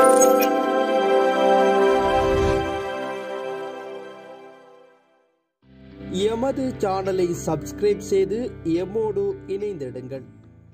எமது சேனலை சப்ஸ்கிரைப் செய்து எம்மோடு இணைந்திடுங்கள்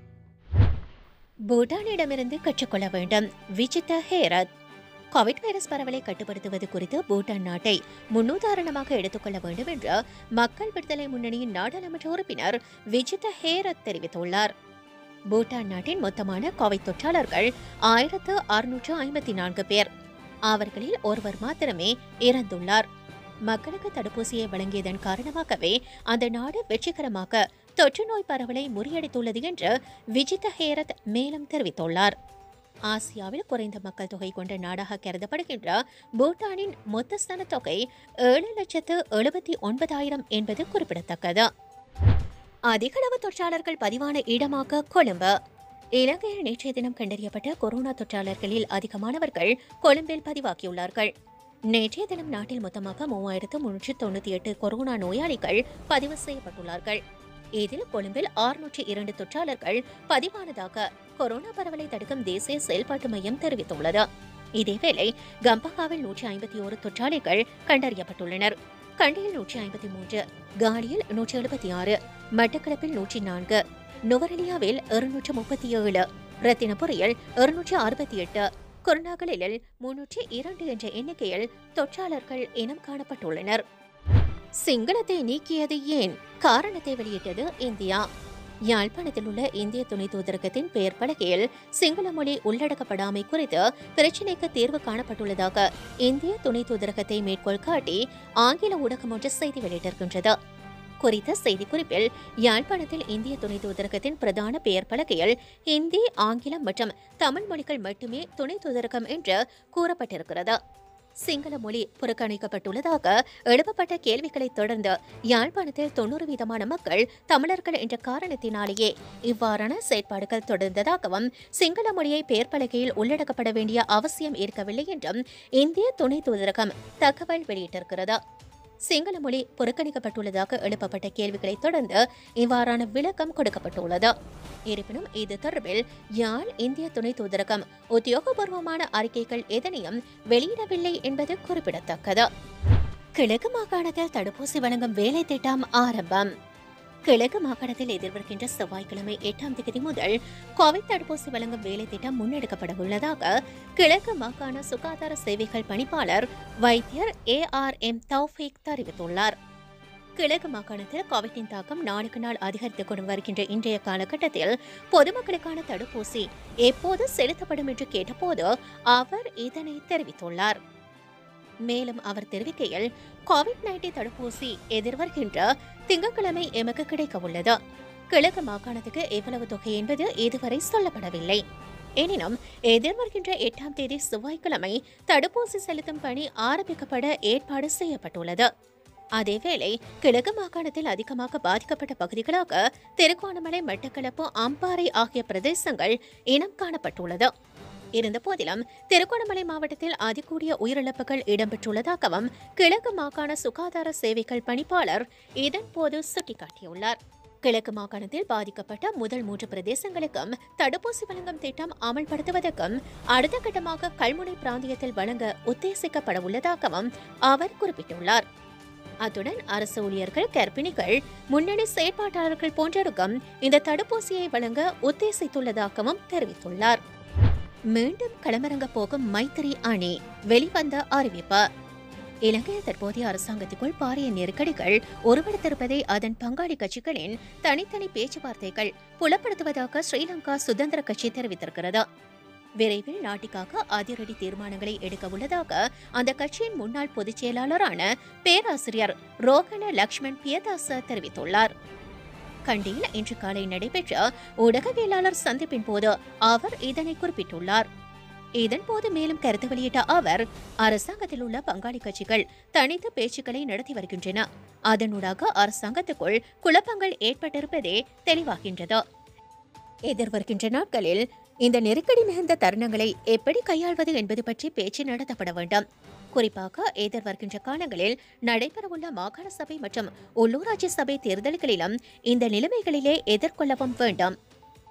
பூட்டானிடமிருந்து கற்றுக்கொள்ள வேண்டும் விஜித ஹேரத் கோவிட் வைரஸ் பரவலை கட்டுப்படுத்துவது குறித்து பூட்டான் நாட்டை முன்னுதாரணமாக எடுத்துக்கொள்ள வேண்டும் என்று மக்கள் விடுதலை முன்னணியின் நாடாளுமன்ற உறுப்பினர் விஜித ஹேரத் தெரிவித்துள்ளார் பூட்டான் நாட்டின் மொத்தமான கோவிட் தொற்றாளர்கள் ஆயிரத்து அறுநூற்று ஐம்பத்தி நான்கு பேர் அவர்களில் ஒருவர் மாத்திரமே இறந்துள்ளார் மக்களுக்கு தடுப்பூசியை வழங்கியதன் காரணமாகவே அந்த நாடு வெற்றிகரமாக தொற்று நோய் பரவலை முறியடித்துள்ளது என்று விஜித ஹேரத் மேலும் தெரிவித்துள்ளார் ஆசியாவில் குறைந்த மக்கள் தொகை கொண்ட நாடாக கருதப்படுகின்ற பூட்டானின் மொத்த சன தொகை ஏழு லட்சத்து எழுபத்தி ஒன்பதாயிரம் என்பது குறிப்பிடத்தக்கது அதிகளவு தொற்றாளர்கள் பதிவான இடமாக கொழும்பு இலங்கையில் நேற்றைய தினம் கண்டறியப்பட்ட கொரோனா தொற்றாளர்களில் அதிகமானவர்கள் கொழும்பில் பதிவாகியுள்ளார்கள் நேற்றைய தினம் நாட்டில் மொத்தமாக மூவாயிரத்து முன்னூற்று தொண்ணூற்றி எட்டு கொரோனா நோயாளிகள் பதிவு செய்யப்பட்டுள்ளார்கள் இதில் கொழும்பில் ஆறுநூற்றி இரண்டு தொற்றாளர்கள் பதிவானதாக கொரோனா பரவலை தடுக்கும் தேசிய செயல்பாட்டு மையம் தெரிவித்துள்ளது இதேவேளை கம்பகாவில் நூற்றி ஐம்பத்தி ஓரு தொற்றாளிகள் கண்டறியப்பட்டுள்ளனர் கண்டியில் நூற்றி ஐம்பத்தி மூன்று காலியில் நூற்றி எழுபத்தி ஆறு மட்டக்களப்பில் நூற்றி நான்கு நுவரெலியாவில் இருநூற்று முப்பத்தி ஏழு ரத்தினபுரியில் இருநூற்றி அறுபத்தி எட்டு குருநாகலில் முன்னூற்றி இரண்டு என்ற எண்ணிக்கையில் தொற்றாளர்கள் இனம் காணப்பட்டுள்ளனர் சிங்களத்தை நீக்கியது ஏன் காரணத்தை வெளியிட்டது இந்தியா யாழ்ப்பாணத்தில் உள்ள இந்திய துணை தூதரகத்தின் பெயர் பலகையில் சிங்கள மொழி உள்ளடக்கப்படாமை குறித்து பிரச்சினைக்கு தீர்வு காணப்பட்டுள்ளதாக இந்திய துணை தூதரகத்தை மேற்கோள் காட்டி ஆங்கில ஊடகம் ஒன்று செய்தி வெளியிட்டிருக்கின்றது குறித்த செய்திக்குறிப்பில் யாழ்ப்பாணத்தில் இந்திய துணை தூதரகத்தின் பிரதான பெயர் பலகையில் ஹிந்தி ஆங்கிலம் மற்றும் தமிழ் மொழிகள் மட்டுமே துணை தூதரகம் என்று கூறப்பட்டிருக்கிறது சிங்கள மொழி புறக்கணிக்கப்பட்டுள்ளதாக எழுப்பப்பட்ட கேள்விகளை தொடர்ந்து யாழ்ப்பாணத்தில் தொண்ணூறு வீதமான மக்கள் தமிழர்கள் என்ற காரணத்தினாலேயே இவ்வாறான செயற்பாடுகள் தொடர்ந்ததாகவும் சிங்கள மொழியை பெயர் பலகையில் உள்ளடக்கப்பட வேண்டிய அவசியம் இருக்கவில்லை என்றும் இந்திய துணை தூதரகம் தகவல் வெளியிட்டிருக்கிறது சிங்கள மொழி புறக்கணிக்கப்பட்டுள்ளதாக எழுப்பப்பட்ட கேள்விகளை தொடர்ந்து இவ்வாறான விளக்கம் கொடுக்கப்பட்டுள்ளது இருப்பினும் இது தொடர்பில் யாழ் இந்திய துணை தூதரகம் உத்தியோகபூர்வமான அறிக்கைகள் எதனையும் வெளியிடவில்லை என்பது குறிப்பிடத்தக்கது கிழக்கு மாகாணத்தில் தடுப்பூசி வழங்கும் வேலை திட்டம் ஆரம்பம் கிழக்கு மாகாணத்தில் எதிர்வருகின்ற செவ்வாய்க்கிழமை எட்டாம் தேதி முதல் கோவிட் தடுப்பூசி வழங்கும் வேலை திட்டம் முன்னெடுக்கப்பட உள்ளதாக கிழக்கு மாகாண சுகாதார சேவைகள் பணிப்பாளர் வைத்தியர் ஏ ஆர் எம் தௌஃபீக் தெரிவித்துள்ளார் கிழக்கு மாகாணத்தில் கோவிட்டின் தாக்கம் நாளுக்கு நாள் அதிகரித்துக் கொண்டு வருகின்ற இன்றைய காலகட்டத்தில் பொதுமக்களுக்கான தடுப்பூசி எப்போது செலுத்தப்படும் என்று கேட்டபோது அவர் இதனை தெரிவித்துள்ளார் மேலும் அவர் தெரிவிக்கையில் கோவிட் நைன்டீன் தடுப்பூசி எதிர்வருகின்ற திங்கட்கிழமை எமக்கு கிடைக்க உள்ளது கிழக்கு மாகாணத்துக்கு எவ்வளவு தொகை என்பது இதுவரை சொல்லப்படவில்லை எனினும் எதிர்வருகின்ற எட்டாம் தேதி செவ்வாய்க்கிழமை தடுப்பூசி செலுத்தும் பணி ஆரம்பிக்கப்பட ஏற்பாடு செய்யப்பட்டுள்ளது அதேவேளை கிழக்கு மாகாணத்தில் அதிகமாக பாதிக்கப்பட்ட பகுதிகளாக திருகோணமலை மட்டக்களப்பு அம்பாறை ஆகிய பிரதேசங்கள் இனம் காணப்பட்டுள்ளது இருந்தபோதிலும் திருகோணமலை மாவட்டத்தில் அதிகூடிய உயிரிழப்புகள் இடம்பெற்றுள்ளதாகவும் கிழக்கு மாகாண சுகாதார சேவைகள் பணிப்பாளர் இதன்போது சுட்டிக்காட்டியுள்ளார் கிழக்கு மாகாணத்தில் பாதிக்கப்பட்ட முதல் மூன்று பிரதேசங்களுக்கும் தடுப்பூசி வழங்கும் திட்டம் அமல்படுத்துவதற்கும் அடுத்த கட்டமாக கல்முனை பிராந்தியத்தில் வழங்க உத்தேசிக்கப்பட உள்ளதாகவும் அவர் குறிப்பிட்டுள்ளார் அத்துடன் அரசு ஊழியர்கள் கர்ப்பிணிகள் முன்னணி செயற்பாட்டாளர்கள் போன்றோருக்கும் இந்த தடுப்பூசியை வழங்க உத்தேசித்துள்ளதாகவும் தெரிவித்துள்ளார் மீண்டும் களமிறங்க போகும் மைத்திரி அணி வெளிவந்த அறிவிப்பு இலங்கையில் தற்போதைய அரசாங்கத்துக்குள் பாரிய நெருக்கடிகள் உருவெடுத்திருப்பதை அதன் பங்காளி கட்சிகளின் தனித்தனி பேச்சுவார்த்தைகள் புலப்படுத்துவதாக ஸ்ரீலங்கா சுதந்திர கட்சி தெரிவித்திருக்கிறது விரைவில் நாட்டுக்காக அதிரடி தீர்மானங்களை எடுக்க உள்ளதாக அந்த கட்சியின் முன்னாள் பொதுச் செயலாளரான பேராசிரியர் ரோகண லக்ஷ்மண் பியதாச தெரிவித்துள்ளார் கண்டியில் இன்று காலை நடைபெற்ற ஊடகவியலாளர் சந்திப்பின் போது அவர் இதனை குறிப்பிட்டுள்ளார் இதன்போது மேலும் கருத்து வெளியிட்ட அவர் அரசாங்கத்தில் உள்ள பங்காளி கட்சிகள் தனித்து பேச்சுக்களை நடத்தி வருகின்றன அதனூடாக அரசாங்கத்துக்குள் குழப்பங்கள் ஏற்பட்டிருப்பதே தெளிவாகின்றது எதிர்வருகின்ற நாட்களில் இந்த நெருக்கடி மிகுந்த தருணங்களை எப்படி கையாள்வது என்பது பற்றி பேச்சு நடத்தப்பட வேண்டும் குறிப்பாக எதிர்வருகின்ற காலங்களில் நடைபெறவுள்ள மாகாண சபை மற்றும் உள்ளூராட்சி சபை தேர்தல்களிலும் இந்த நிலைமைகளிலே எதிர்கொள்ளவும் வேண்டும்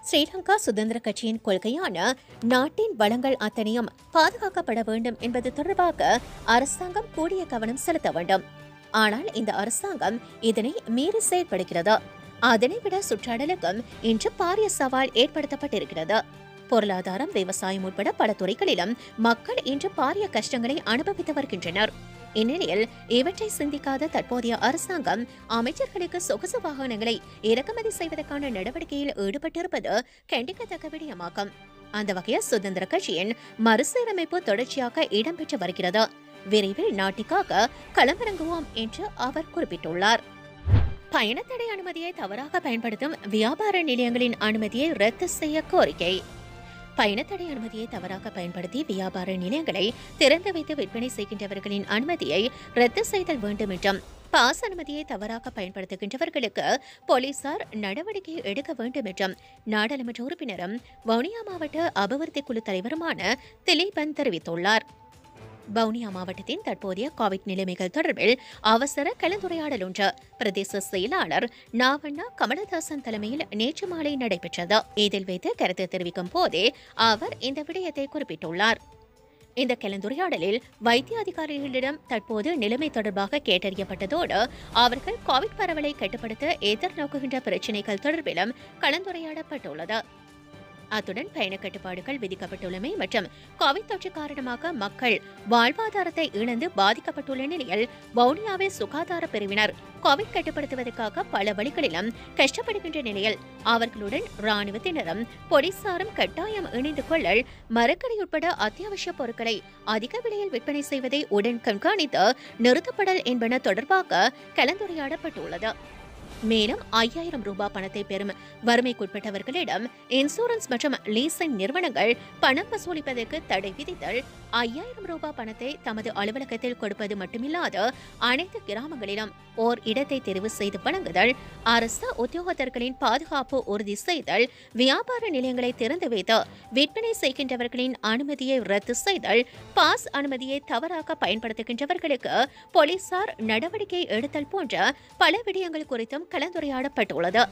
ஸ்ரீலங்கா சுதந்திர கட்சியின் கொள்கையான நாட்டின் வளங்கள் அத்தனையும் பாதுகாக்கப்பட வேண்டும் என்பது தொடர்பாக அரசாங்கம் கூடிய கவனம் செலுத்த வேண்டும் ஆனால் இந்த அரசாங்கம் இதனை மீறி செயல்படுகிறது அதனை விட சுற்றாடலுக்கும் இன்று பாரிய சவால் ஏற்படுத்தப்பட்டிருக்கிறது பொருளாதாரம் விவசாயம் உட்பட பல துறைகளிலும் மக்கள் இன்று பாரிய கஷ்டங்களை அனுபவித்து வருகின்றனர் இந்நிலையில் இவற்றை சிந்திக்காத தற்போதைய அரசாங்கம் அமைச்சர்களுக்கு சொகுசு வாகனங்களை இறக்குமதி செய்வதற்கான நடவடிக்கையில் ஈடுபட்டிருப்பது கண்டிக்கத்தக்க விடயமாகும் அந்த வகையில் சுதந்திர கட்சியின் மறுசீரமைப்பு தொடர்ச்சியாக இடம்பெற்று வருகிறது விரைவில் நாட்டுக்காக களமிறங்குவோம் என்று அவர் குறிப்பிட்டுள்ளார் பயணத்தடை அனுமதியை தவறாக பயன்படுத்தும் வியாபார நிலையங்களின் அனுமதியை ரத்து செய்ய கோரிக்கை பயணத்தடை அனுமதியை தவறாக பயன்படுத்தி வியாபார நிலையங்களை திறந்து வைத்து விற்பனை செய்கின்றவர்களின் அனுமதியை ரத்து செய்தல் வேண்டும் என்றும் பாஸ் அனுமதியை தவறாக பயன்படுத்துகின்றவர்களுக்கு போலீசார் நடவடிக்கை எடுக்க வேண்டும் என்றும் நாடாளுமன்ற உறுப்பினரும் வவுனியா மாவட்ட அபிவிருத்தி குழு தலைவருமான திலீபன் தெரிவித்துள்ளார் வவுனியா மாவட்டத்தின் தற்போதைய கோவிட் நிலைமைகள் தொடர்பில் அவசர கலந்துரையாடல் ஒன்று பிரதேச செயலாளர் நாவண்ணா கமலதாசன் தலைமையில் நேற்று மாலை நடைபெற்றது இதில் வைத்து கருத்து தெரிவிக்கும் போதே அவர் இந்த விடயத்தை குறிப்பிட்டுள்ளார் இந்த கலந்துரையாடலில் வைத்திய அதிகாரிகளிடம் தற்போது நிலைமை தொடர்பாக கேட்டறியப்பட்டதோடு அவர்கள் கோவிட் பரவலை கட்டுப்படுத்த எதிர்நோக்குகின்ற பிரச்சினைகள் தொடர்பிலும் கலந்துரையாடப்பட்டுள்ளது அத்துடன் பயண கட்டுப்பாடுகள் விதிக்கப்பட்டுள்ளமை மற்றும் கோவிட் தொற்று காரணமாக மக்கள் வாழ்வாதாரத்தை இழந்து பாதிக்கப்பட்டுள்ள நிலையில் வவுனியாவில் சுகாதார பிரிவினர் கோவிட் கட்டுப்படுத்துவதற்காக பல வழிகளிலும் கஷ்டப்படுகின்ற நிலையில் அவர்களுடன் ராணுவத்தினரும் போலீசாரும் கட்டாயம் இணைந்து கொள்ளல் மரக்கடை உட்பட அத்தியாவசிய பொருட்களை அதிக விலையில் விற்பனை செய்வதை உடன் கண்காணித்து நிறுத்தப்படல் என்பன தொடர்பாக கலந்துரையாடப்பட்டுள்ளது மேலும் ஐயாயிரம் ரூபாய் பணத்தை பெறும் வறுமைக்குட்பட்டவர்களிடம் இன்சூரன்ஸ் மற்றும் லீசிங் நிறுவனங்கள் பணம் வசூலிப்பதற்கு தடை விதித்தல் ஐயாயிரம் ரூபாய் பணத்தை தமது அலுவலகத்தில் கொடுப்பது மட்டுமில்லாது அனைத்து கிராமங்களிலும் ஓர் இடத்தை தெரிவு செய்து வழங்குதல் அரசு உத்தியோகத்தர்களின் பாதுகாப்பு உறுதி செய்தல் வியாபார நிலையங்களை திறந்து வைத்து விற்பனை செய்கின்றவர்களின் அனுமதியை ரத்து செய்தல் பாஸ் அனுமதியை தவறாக பயன்படுத்துகின்றவர்களுக்கு போலீசார் நடவடிக்கை எடுத்தல் போன்ற பல விடயங்கள் குறித்தும் கலந்துரையாடப்பட்டுள்ளது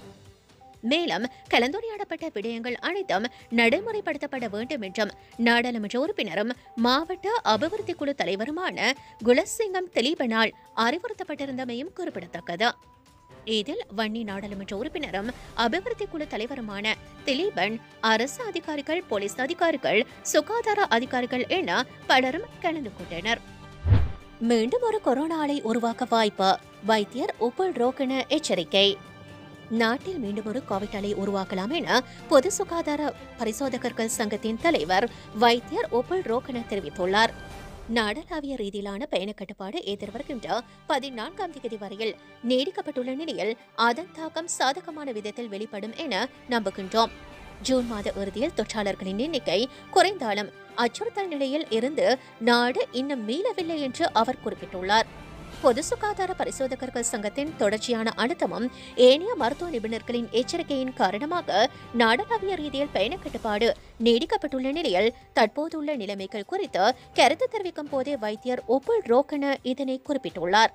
மேலும் கலந்துரையாடப்பட்ட விடயங்கள் அனைத்தும் நடைமுறைப்படுத்தப்பட வேண்டும் என்றும் நாடாளுமன்ற உறுப்பினரும் மாவட்ட அபிவிருத்தி குழு தலைவருமான குலசிங்கம் திலீபனால் அறிவுறுத்தப்பட்டிருந்தமையும் குறிப்பிடத்தக்கது இதில் வன்னி நாடாளுமன்ற உறுப்பினரும் அபிவிருத்தி குழு தலைவருமான திலீபன் அரசு அதிகாரிகள் போலீஸ் அதிகாரிகள் சுகாதார அதிகாரிகள் என பலரும் கலந்து கொண்டனர் மீண்டும் ஒரு கொரோனா அலை உருவாக்க வாய்ப்பு வைத்தியர் உப்புல் ரோகன எச்சரிக்கை நாட்டில் மீண்டும் ஒரு கோவிட் அலை உருவாக்கலாம் என பொது சுகாதார பரிசோதகர்கள் சங்கத்தின் தலைவர் வைத்தியர் உப்புல் ரோகன தெரிவித்துள்ளார் நாடளாவிய ரீதியிலான பயண கட்டுப்பாடு எதிர்வருகின்ற பதினான்காம் தேதி வரையில் நீடிக்கப்பட்டுள்ள நிலையில் அதன் தாக்கம் சாதகமான விதத்தில் வெளிப்படும் என நம்புகின்றோம் ஜூன் மாத இறுதியில் தொற்றாளர்களின் எண்ணிக்கை குறைந்தாலும் அச்சுறுத்தல் நிலையில் இருந்து நாடு இன்னும் மீளவில்லை என்று அவர் குறிப்பிட்டுள்ளார் பொது சுகாதார பரிசோதகர்கள் சங்கத்தின் தொடர்ச்சியான அழுத்தமும் ஏனைய மருத்துவ நிபுணர்களின் எச்சரிக்கையின் காரணமாக நாடளாவிய ரீதியில் பயண கட்டுப்பாடு நீடிக்கப்பட்டுள்ள நிலையில் தற்போதுள்ள நிலைமைகள் குறித்து கருத்து தெரிவிக்கும் போதே வைத்தியர் ஒப்புல் ரோக்கன இதனை குறிப்பிட்டுள்ளார்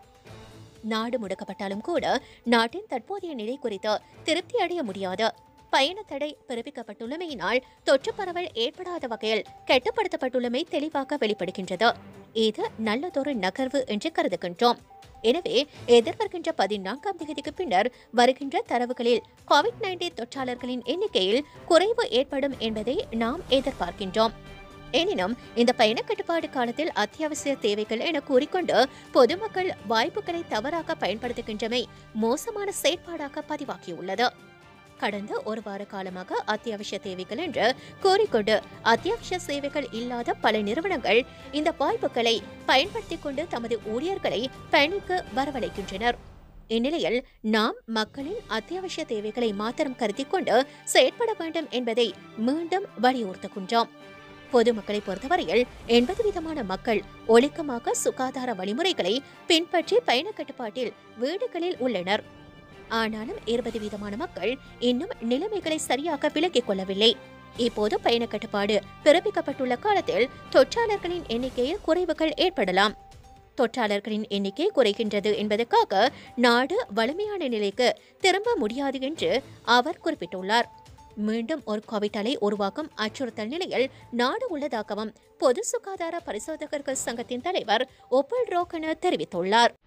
நாடு முடக்கப்பட்டாலும் கூட நாட்டின் தற்போதைய நிலை குறித்து திருப்தி அடைய முடியாது பயண தடை பிறப்பிக்கப்பட்டுள்ளமையினால் தொற்று பரவல் ஏற்படாத வகையில் கட்டுப்படுத்தப்பட்டுள்ளமை தெளிவாக வெளிப்படுகின்றது இது நல்லதொரு நகர்வு என்று கருதுகின்றோம் எனவே எதிர்வருகின்ற பதினான்காம் தேதிக்கு பின்னர் வருகின்ற தரவுகளில் கோவிட் நைன்டீன் தொற்றாளர்களின் எண்ணிக்கையில் குறைவு ஏற்படும் என்பதை நாம் எதிர்பார்க்கின்றோம் எனினும் இந்த பயண கட்டுப்பாடு காலத்தில் அத்தியாவசிய தேவைகள் என கூறிக்கொண்டு பொதுமக்கள் வாய்ப்புகளை தவறாக பயன்படுத்துகின்றமை மோசமான செயற்பாடாக பதிவாகியுள்ளது கடந்த ஒரு வார காலமாக அத்தியாவசிய தேவைகள் என்று கூறிக்கொண்டு அத்தியாவசிய சேவைகள் இல்லாத பல நிறுவனங்கள் இந்த வாய்ப்புகளை பயன்படுத்திக் கொண்டு தமது ஊழியர்களை பணிக்கு வரவழைக்கின்றனர் இந்நிலையில் நாம் மக்களின் அத்தியாவசிய தேவைகளை மாத்திரம் கருத்தில் கொண்டு செயற்பட வேண்டும் என்பதை மீண்டும் வலியுறுத்துகின்றோம் பொதுமக்களை பொறுத்தவரையில் எண்பது விதமான மக்கள் ஒழுக்கமாக சுகாதார வழிமுறைகளை பின்பற்றி பயண கட்டுப்பாட்டில் வீடுகளில் உள்ளனர் ஆனாலும் இருபது வீதமான மக்கள் இன்னும் நிலைமைகளை சரியாக விலக்கிக் கொள்ளவில்லை இப்போது பயண கட்டுப்பாடு பிறப்பிக்கப்பட்டுள்ள காலத்தில் தொற்றாளர்களின் எண்ணிக்கையில் குறைவுகள் ஏற்படலாம் தொற்றாளர்களின் எண்ணிக்கை குறைகின்றது என்பதற்காக நாடு வலிமையான நிலைக்கு திரும்ப முடியாது என்று அவர் குறிப்பிட்டுள்ளார் மீண்டும் ஒரு கோவிட் அலை உருவாக்கும் அச்சுறுத்தல் நிலையில் நாடு உள்ளதாகவும் பொது சுகாதார பரிசோதகர்கள் சங்கத்தின் தலைவர் ஒப்பல் ரோக்கன தெரிவித்துள்ளார்